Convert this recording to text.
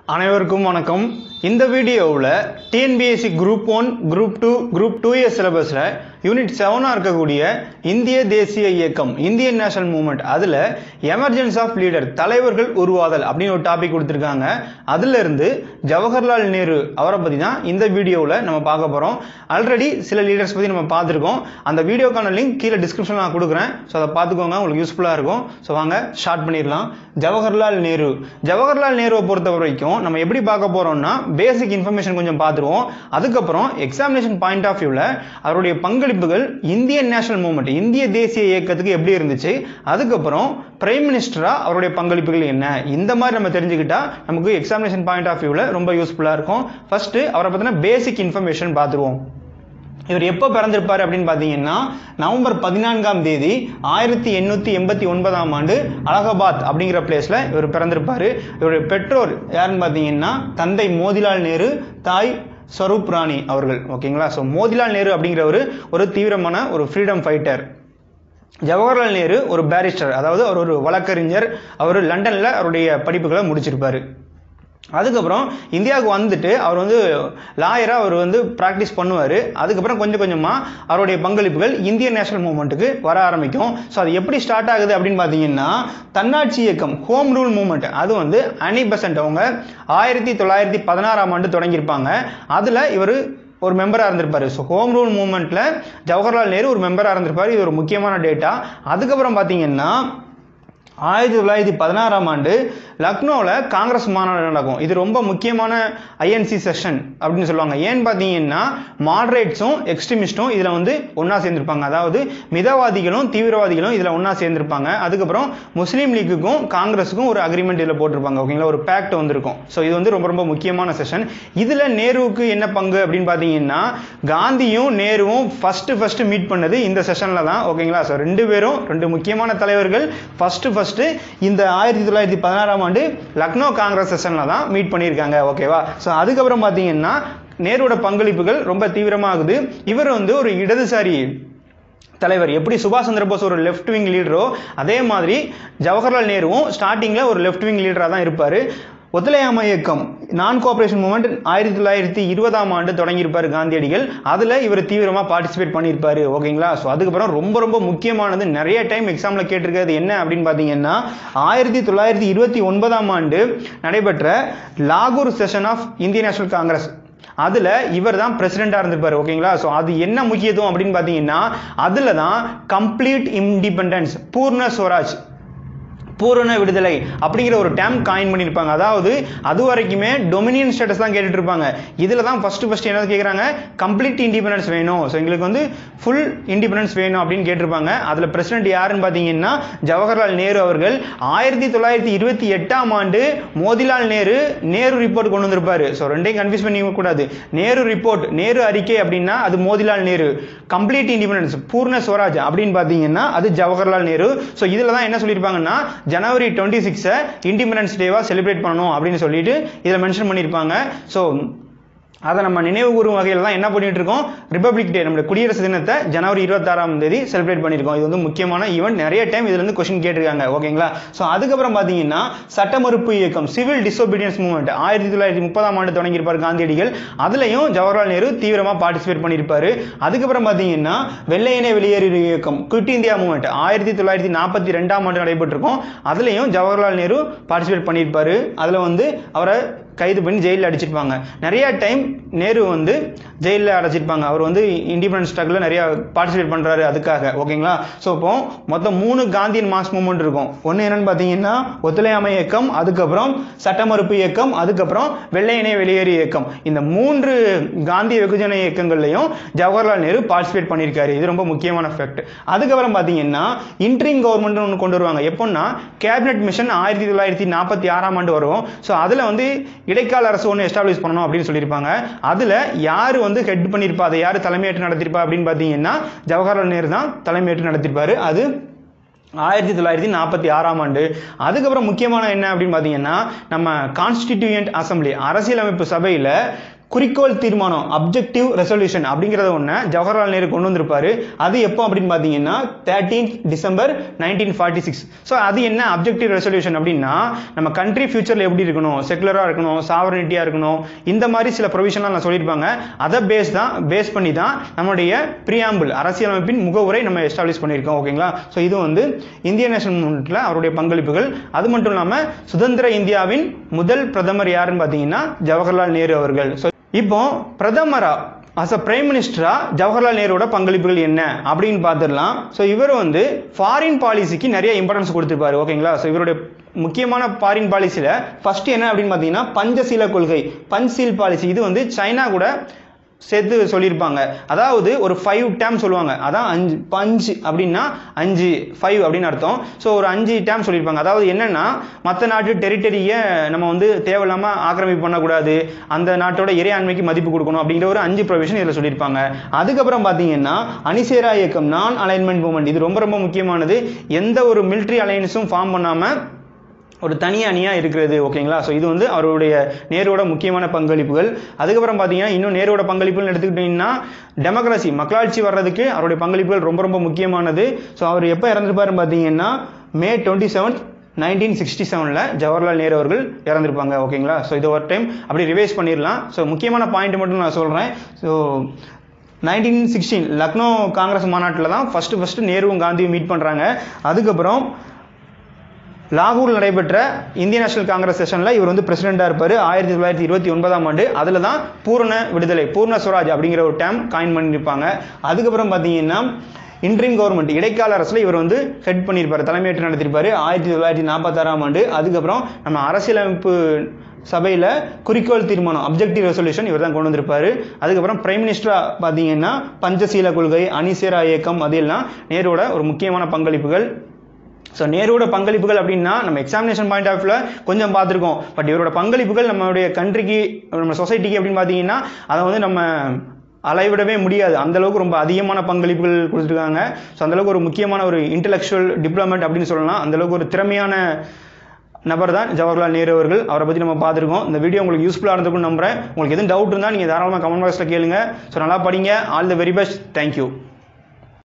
அனைவருக்கும் வணக்கம் இந்த வீடியோவில் TNPSC group one group two group two year சிலபஸில் யூனிட் செவனாக இருக்கக்கூடிய இந்திய தேசிய இயக்கம் இந்தியன் நேஷனல் மூவ்மெண்ட் அதில் எமர்ஜென்சி ஆஃப் லீடர் தலைவர்கள் உருவாதல் அப்படின்னு ஒரு டாபிக் கொடுத்துருக்காங்க அதிலிருந்து ஜவஹர்லால் நேரு அவரை பற்றி தான் இந்த வீடியோவில் நம்ம பார்க்க போகிறோம் ஆல்ரெடி சில லீடர்ஸ் பற்றி நம்ம பார்த்துருக்கோம் அந்த வீடியோக்கான லிங்க் கீழே டிஸ்கிரிப்ஷனில் நான் கொடுக்குறேன் ஸோ அதை பார்த்துக்கோங்க உங்களுக்கு யூஸ்ஃபுல்லாக இருக்கும் ஸோ வாங்க ஸ்டார்ட் பண்ணிடலாம் ஜவஹர்லால் நேரு ஜவஹர்லால் நேருவை பொறுத்த வரைக்கும் நம்ம எப்படி பார்க்க போகிறோம்னா பேசிக் இன்ஃபர்மேஷன் கொஞ்சம் பார்த்துருவோம் அதுக்கப்புறம் எக்ஸாமினேஷன் பாயிண்ட் ஆஃப் வியூவில் அவருடைய பங்களிப்புகள் இந்தியன் நேஷனல் மூவ்மெண்ட் இந்திய தேசிய இயக்கத்துக்கு எப்படி இருந்துச்சு அதுக்கப்புறம் பிரைம் மினிஸ்டராக அவருடைய பங்களிப்புகள் என்ன இந்த மாதிரி நம்ம தெரிஞ்சுக்கிட்டா நமக்கு எக்ஸாமினேஷன் பாயிண்ட் ஆஃப் வியூவில் ரொம்ப யூஸ்ஃபுல்லாக இருக்கும் ஃபர்ஸ்ட் அவரை பற்றின பேசிக் இன்ஃபர்மேஷன் பார்த்துருவோம் இவர் எப்போ பிறந்திருப்பார் அப்படின்னு பார்த்தீங்கன்னா நவம்பர் பதினான்காம் தேதி ஆயிரத்தி எண்ணூற்றி எண்பத்தி ஒன்பதாம் ஆண்டு அலகாபாத் அப்படிங்கிற பிளேஸில் இவர் பிறந்திருப்பார் இவருடைய பெற்றோர் யாருன்னு பார்த்தீங்கன்னா தந்தை மோதிலால் நேரு தாய் ஸ்வரூப் ராணி அவர்கள் ஓகேங்களா ஸோ மோதிலால் நேரு அப்படிங்கிறவர் ஒரு தீவிரமான ஒரு ஃப்ரீடம் ஃபைட்டர் ஜவஹர்லால் நேரு ஒரு பேரிஸ்டர் அதாவது அவர் ஒரு வழக்கறிஞர் அவர் லண்டனில் அவருடைய படிப்புகளை முடிச்சிருப்பாரு அதுக்கப்புறம் இந்தியாவுக்கு வந்துட்டு அவர் வந்து லாயராக அவர் வந்து ப்ராக்டிஸ் பண்ணுவார் அதுக்கப்புறம் கொஞ்சம் கொஞ்சமாக அவருடைய பங்களிப்புகள் இந்தியன் நேஷனல் மூவ்மெண்ட்டுக்கு வர ஆரம்பிக்கும் ஸோ அது எப்படி ஸ்டார்ட் ஆகுது அப்படின்னு பார்த்தீங்கன்னா தன்னாட்சி இயக்கம் ஹோம் ரூல் மூவ்மெண்ட் அது வந்து அனி பெசன்ட் அவங்க ஆயிரத்தி தொள்ளாயிரத்தி பதினாறாம் ஆண்டு தொடங்கியிருப்பாங்க அதில் இவர் ஒரு மெம்பராக இருந்திருப்பாரு ஸோ ஹோம் ரூல் மூவ்மெண்ட்டில் ஜவஹர்லால் நேரு ஒரு மெம்பராக இருந்திருப்பார் இது ஒரு முக்கியமான டேட்டா அதுக்கப்புறம் பார்த்தீங்கன்னா ஆயிரத்தி தொள்ளாயிரத்தி பதினாறாம் ஆண்டு லக்னோவில் காங்கிரஸ் மாநாடு நடக்கும் இது ரொம்ப முக்கியமான ஐஎன்சி செஷன் அப்படின்னு சொல்லுவாங்க ஏன்னு பார்த்தீங்கன்னா மாடரேட்ஸும் எக்ஸ்ட்ரீமிஸ்ட்டும் இதில் வந்து ஒன்றா சேர்ந்திருப்பாங்க அதாவது மிதவாதிகளும் தீவிரவாதிகளும் இதில் ஒன்றா சேர்ந்திருப்பாங்க அதுக்கப்புறம் முஸ்லீம் லீக்குக்கும் காங்கிரஸுக்கும் ஒரு அக்ரிமெண்ட் இதில் போட்டிருப்பாங்க ஓகேங்களா ஒரு பேக்ட் வந்திருக்கும் ஸோ இது வந்து ரொம்ப ரொம்ப முக்கியமான செஷன் இதில் நேருவுக்கு என்ன பங்கு அப்படின்னு பார்த்தீங்கன்னா காந்தியும் நேருவும் ஃபஸ்ட்டு ஃபஸ்ட்டு மீட் பண்ணது இந்த செஷனில் தான் ஓகேங்களா ஸோ ரெண்டு பேரும் ரெண்டு முக்கியமான தலைவர்கள் ஃபஸ்ட்டு ஃபஸ்ட்டு இந்த ஆயிரத்தி தொள்ளாயிரத்தி பதினாறாம் ஆண்டு லக்னோ காங்கிரஸ் செஷனில் தான் மீட் பண்ணியிருக்காங்க ஓகேவா ஸோ அதுக்கப்புறம் பார்த்தீங்கன்னா நேருவோட பங்களிப்புகள் ரொம்ப தீவிரமாகுது இவர் வந்து ஒரு இடதுசாரி தலைவர் எப்படி சுபாஷ் சந்திர போஸ் ஒரு லெஃப்ட் விங் லீடரோ அதே மாதிரி ஜவஹர்லால் நேருவும் ஸ்டார்டிங்கில் ஒரு லெஃப்ட் விங் லீடராக தான் இருப்பார் ஒத்துழையாமை இயக்கம் நான் கோஆபரேஷன் மூவ்மெண்ட் ஆயிரத்தி தொள்ளாயிரத்தி இருபதாம் ஆண்டு தொடங்கியிருப்பார் காந்தியடிகள் அதில் இவர் தீவிரமாக பார்ட்டிசிபேட் பண்ணியிருப்பாரு ஓகேங்களா ஸோ அதுக்கப்புறம் ரொம்ப ரொம்ப முக்கியமானது நிறைய டைம் எக்ஸாமில் கேட்டிருக்கிறது என்ன அப்படின்னு பார்த்தீங்கன்னா ஆயிரத்தி தொள்ளாயிரத்தி இருபத்தி ஒன்பதாம் ஆண்டு நடைபெற்ற லாகூர் செஷன் ஆஃப் இந்திய நேஷனல் காங்கிரஸ் அதில் இவர் தான் பிரசிடெண்டாக இருந்திருப்பார் ஓகேங்களா ஸோ அது என்ன முக்கியத்துவம் அப்படின்னு பார்த்தீங்கன்னா அதில் தான் கம்ப்ளீட் இண்டிபெண்டன்ஸ் பூர்ண ஸ்வராஜ் பூரண விடுதலை அப்படிங்கிற ஒரு டேம் காயின் பண்ணியிருப்பாங்க அதாவது அது வரைக்குமே டொமினியன் ஸ்டேட்டஸ் தான் கேட்டுட்டு இருப்பாங்க இதில் தான் ஃபர்ஸ்ட் ஃபர்ஸ்ட் என்ன கேட்குறாங்க கம்ப்ளீட் இண்டிபெண்டன்ஸ் வேணும் ஸோ எங்களுக்கு வந்து ஃபுல் இண்டிபெண்டன்ஸ் வேணும் அப்படின்னு கேட்டிருப்பாங்க அதில் பிரசிடென்ட் யாருன்னு பார்த்தீங்கன்னா ஜவஹர்லால் நேரு அவர்கள் ஆயிரத்தி தொள்ளாயிரத்தி இருபத்தி எட்டாம் ஆண்டு மோதிலால் நேரு நேரு ரிப்போர்ட் கொண்டு வந்திருப்பாரு ஸோ ரெண்டையும் கன்ஃபியூஸ் பண்ணிக்க கூடாது நேரு ரிப்போர்ட் நேரு அறிக்கை அப்படின்னா அது மோதிலால் நேரு கம்ப்ளீட் இண்டிபெண்டன்ஸ் பூர்ண ஸ்வராஜ் அப்படின்னு பார்த்தீங்கன்னா அது ஜவஹர்லால் நேரு ஸோ இதில் தான் என்ன சொல்லியிருப்பாங்கன்னா ஜனவரி டுவெண்ட்டி சிக்ஸை இண்டிபெண்டன்ஸ் டேவாக செலிப்ரேட் பண்ணணும் அப்படின்னு சொல்லிட்டு இதில் மென்ஷன் பண்ணியிருப்பாங்க ஸோ அதை நம்ம நினைவு கூறும் வகையில் தான் என்ன பண்ணிட்டு இருக்கோம் ரிப்பப்ளிக் டே நம்மளுடைய குடியரசு தினத்தை ஜனவரி இருபத்தாறாம் தேதி செலிப்ரேட் பண்ணியிருக்கோம் இது வந்து முக்கியமான ஈவெண்ட் நிறைய டைம் இதுல இருந்து கொஸ்டின் கேட்டிருக்காங்க ஓகேங்களா ஸோ அதுக்கப்புறம் பார்த்தீங்கன்னா சட்ட மறுப்பு இயக்கம் சிவில் டிசோபீடியன்ஸ் மூவ்மெண்ட் ஆயிரத்தி தொள்ளாயிரத்தி முப்பதாம் ஆண்டு தொடங்கியிருப்பார் காந்தியடிகள் அதுலயும் ஜவஹர்லால் நேரு தீவிரமாக பார்ட்டிசிபேட் பண்ணியிருப்பாரு அதுக்கப்புறம் பார்த்தீங்கன்னா வெள்ளையனே வெளியேறு இயக்கம் குவிட் இந்தியா மூவ்மெண்ட் ஆயிரத்தி தொள்ளாயிரத்தி நாற்பத்தி ரெண்டாம் ஆண்டு நடைபெற்றிருக்கும் அதுலயும் ஜவஹர்லால் நேரு பார்ட்டிசிபேட் பண்ணியிருப்பாரு அதில் வந்து அவரை கைது பண்ணி ஜெயிலில் அடிச்சிருப்பாங்க நிறைய டைம் நேரு வந்து ஜெயிலில் அடைச்சிருப்பாங்க அவர் வந்து இண்டிபெண்டன்ஸ் ஸ்ட்ரகில் நிறைய பார்ட்டிசிபேட் பண்ணுறாரு அதுக்காக ஓகேங்களா ஸோ இப்போ மொத்தம் மூணு காந்தியன் மாஸ் மூமெண்ட் இருக்கும் ஒன்று என்னன்னு பார்த்தீங்கன்னா ஒத்துழையாமை இயக்கம் அதுக்கப்புறம் சட்ட மறுப்பு இயக்கம் அதுக்கப்புறம் வெள்ளையனே வெளியேறு இயக்கம் இந்த மூன்று காந்திய வெகுஜன இயக்கங்கள்லையும் ஜவஹர்லால் நேரு பார்ட்டிசிபேட் பண்ணியிருக்காரு இது ரொம்ப முக்கியமான ஃபேக்ட் அதுக்கப்புறம் பார்த்தீங்கன்னா இன்ட்ரிங் கவர்மெண்ட் ஒன்று கொண்டு வருவாங்க எப்போன்னா கேபினெட் மிஷன் ஆயிரத்தி தொள்ளாயிரத்தி நாற்பத்தி ஆறாம் ஆண்டு வரும் ஸோ அதில் வந்து இடைக்கால அரசு ஒன்று எஸ்டாப்ளிஷ் பண்ணணும் அப்படின்னு சொல்லியிருப்பாங்க அதில் யார் வந்து ஹெட் பண்ணியிருப்பா அதை யார் தலைமையேற்று நடத்திருப்பா அப்படின்னு பார்த்தீங்கன்னா ஜவஹர்லால் நேரு தான் தலைமையேற்று நடத்திருப்பாரு அது ஆயிரத்தி தொள்ளாயிரத்தி நாற்பத்தி ஆறாம் ஆண்டு அதுக்கப்புறம் முக்கியமான என்ன அப்படின்னு பார்த்தீங்கன்னா நம்ம கான்ஸ்டிடியூயன்ட் அசம்பிளி அரசியலமைப்பு சபையில் குறிக்கோள் தீர்மானம் அப்ஜெக்டிவ் ரெசல்யூஷன் அப்படிங்கிறத ஒன்று ஜவஹர்லால் நேரு கொண்டு வந்திருப்பாரு அது எப்போ அப்படின்னு பார்த்தீங்கன்னா thirteen December nineteen forty six so அது என்ன அப்ஜெக்டிவ் ரெசல்யூஷன் அப்படின்னா நம்ம கண்ட்ரி ஃபியூச்சரில் எப்படி இருக்கணும் செக்குலராக இருக்கணும் சாவரனிட்டியாக இருக்கணும் இந்த மாதிரி சில ப்ரொவிஷன்லாம் நான் சொல்லியிருப்பாங்க அதை பேஸ் தான் பேஸ் பண்ணி தான் நம்மளுடைய பிரியாம்பிள் அரசியலமைப்பின் முகவுரை நம்ம எஸ்டாப்ளிஷ் பண்ணியிருக்கோம் ஓகேங்களா ஸோ இது வந்து இந்திய நேஷனல் மூமெண்ட்டில் அவருடைய பங்களிப்புகள் அது மட்டும் இல்லாமல் சுதந்திர இந்தியாவின் முதல் பிரதமர் யாருன்னு பார்த்தீங்கன்னா ஜவஹர்லால் நேரு அவர்கள் ஸோ இப்போ பிரதமரா அஸ் அ பிரைம் மினிஸ்டரா ஜவஹர்லால் நேருவோட பங்களிப்புகள் என்ன அப்படின்னு பார்த்துடலாம் ஸோ இவர் வந்து ஃபாரின் பாலிசிக்கு நிறைய இம்பார்ட்டன்ஸ் கொடுத்துருப்பாரு ஓகேங்களா ஸோ இவருடைய முக்கியமான ஃபாரின் பாலிசியில் ஃபர்ஸ்ட் என்ன அப்படின்னு பார்த்தீங்கன்னா பஞ்சசீல கொள்கை பஞ்ச் பாலிசி இது வந்து சைனா கூட சேர்த்து சொல்லியிருப்பாங்க அதாவது ஒரு ஃபைவ் டேம் சொல்லுவாங்க அதான் அஞ்சு பஞ்சு அப்படின்னா அஞ்சு ஃபைவ் அப்படின்னு அர்த்தம் ஸோ ஒரு அஞ்சு டேம் சொல்லியிருப்பாங்க அதாவது என்னன்னா மற்ற நாட்டு டெரிட்டரியை நம்ம வந்து தேவையில்லாமல் ஆக்கிரமிப்பு பண்ணக்கூடாது அந்த நாட்டோட இறையாண்மைக்கு மதிப்பு கொடுக்கணும் அப்படிங்கிற ஒரு அஞ்சு ப்ரொவிஷன் இதில் சொல்லியிருப்பாங்க அதுக்கப்புறம் பார்த்தீங்கன்னா அணிசேரா இயக்கம் நான் அலைன்மெண்ட் மூமெண்ட் இது ரொம்ப ரொம்ப முக்கியமானது எந்த ஒரு மிலிட்ரி அலையன்ஸும் ஃபார்ம் பண்ணாமல் ஒரு தனி அணியாக இருக்கிறது ஓகேங்களா ஸோ இது வந்து அவருடைய நேரோட முக்கியமான பங்களிப்புகள் அதுக்கப்புறம் பார்த்தீங்கன்னா இன்னும் நேரோட பங்களிப்புகள் எடுத்துக்கிட்டிங்கன்னா டெமோக்ரஸி மக்களாட்சி வர்றதுக்கு அவருடைய பங்களிப்புகள் ரொம்ப ரொம்ப முக்கியமானது ஸோ அவர் எப்போ இறந்துருப்பாருன்னு பார்த்தீங்கன்னா May twenty seventh nineteen sixty செவனில் ஜவஹர்லால் நேரு அவர்கள் இறந்துருப்பாங்க ஓகேங்களா ஸோ இது ஒரு டைம் அப்படி ரிவைஸ் பண்ணிடலாம் ஸோ முக்கியமான பாயிண்ட் மட்டும் நான் சொல்கிறேன் so nineteen sixteen Lucknow Congress மாநாட்டில் தான் ஃபஸ்ட்டு ஃபஸ்ட்டு நேருவும் காந்தியும் மீட் பண்ணுறாங்க அதுக்கப்புறம் லாகூரில் நடைபெற்ற இந்திய நேஷனல் காங்கிரஸ் செஷனில் இவர் வந்து பிரசிடெண்டாக இருப்பார் ஆயிரத்தி தொள்ளாயிரத்தி இருபத்தி ஒன்பதாம் ஆண்டு அதில் தான் பூரண விடுதலை பூர்ண ஸ்வராஜ் அப்படிங்கிற ஒரு டேம் காயின் பண்ணியிருப்பாங்க அதுக்கப்புறம் பார்த்தீங்கன்னா இன்ட்ரீம் கவர்மெண்ட் இடைக்கால அரசில் இவர் வந்து ஹெட் பண்ணியிருப்பார் தலைமையேற்று நடத்தியிருப்பார் ஆயிரத்தி தொள்ளாயிரத்தி நாற்பத்தாறாம் ஆண்டு அதுக்கப்புறம் நம்ம அரசியலமைப்பு சபையில் குறிக்கோள் தீர்மானம் அப்ஜெக்டிவ் ரெசல்யூஷன் இவர் தான் கொண்டு வந்திருப்பாரு அதுக்கப்புறம் பிரைம் மினிஸ்டராக பார்த்தீங்கன்னா பஞ்சசீல கொள்கை அணிசேரா இயக்கம் அதெல்லாம் நேரோட ஒரு முக்கியமான பங்களிப்புகள் ஸோ நேருவோட பங்களிப்புகள் அப்படின்னா நம்ம எக்ஸாமினேஷன் பாயிண்ட் ஆஃப் வியூவில் கொஞ்சம் பார்த்துருக்கோம் பட் இவரோட பங்களிப்புகள் நம்மளுடைய கண்ட்ரிக்கு நம்ம சொசைட்டிக்கு அப்படின்னு பார்த்தீங்கன்னா அதை வந்து நம்ம அளவிடவே முடியாது அந்த அளவுக்கு ரொம்ப அதிகமான பங்களிப்புகள் கொடுத்துருக்காங்க ஸோ அந்தளவுக்கு ஒரு முக்கியமான ஒரு இன்டெலெக்சுவல் டிப்ளமெண்ட் அப்படின்னு சொல்லலாம் அந்தளவுக்கு ஒரு திறமையான நபர் தான் ஜவஹர்லால் நேரு அவர்கள் அவரை பற்றி நம்ம பார்த்துருக்கோம் இந்த வீடியோ உங்களுக்கு யூஸ்ஃபுல்லாக இருந்திருக்கும்னு நம்புறேன் உங்களுக்கு எதுவும் டவுட் இருந்தால் நீங்கள் தாராளமாக கமெண்ட் பாக்ஸில் கேளுங்க ஸோ நல்லா படிங்க all the very best thank you